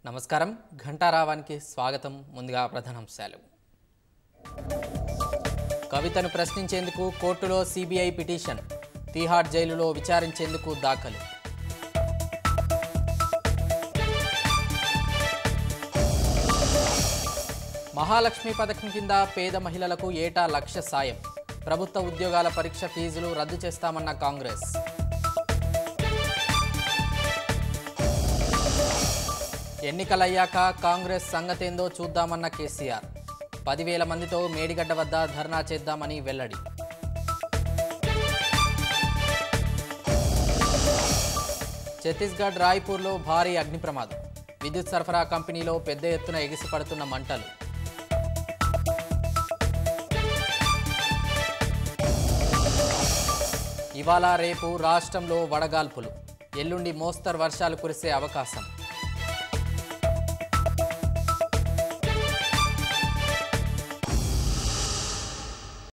నమస్కారం ఘంటారావానికి స్వాగతం ముందుగా ప్రధానాంశాలు కవితను ప్రశ్నించేందుకు కోర్టులో సిబిఐ పిటిషన్ తీహార్ జైలులో విచారించేందుకు దాఖలు మహాలక్ష్మి పథకం కింద పేద మహిళలకు ఏటా లక్ష సాయం ప్రభుత్వ ఉద్యోగాల పరీక్ష ఫీజులు రద్దు చేస్తామన్న కాంగ్రెస్ ఎన్నికలయ్యాక కాంగ్రెస్ సంగతేందో చూద్దామన్న కేసీఆర్ పదివేల మందితో మేడిగడ్డ వద్ద ధర్నా చేద్దామని వెల్లడి ఛత్తీస్గఢ్ రాయ్పూర్లో భారీ అగ్ని ప్రమాదం విద్యుత్ సరఫరా కంపెనీలో పెద్ద ఎత్తున ఎగిసిపడుతున్న మంటలు ఇవాళ రేపు రాష్ట్రంలో వడగాల్పులు ఎల్లుండి మోస్తరు వర్షాలు కురిసే అవకాశం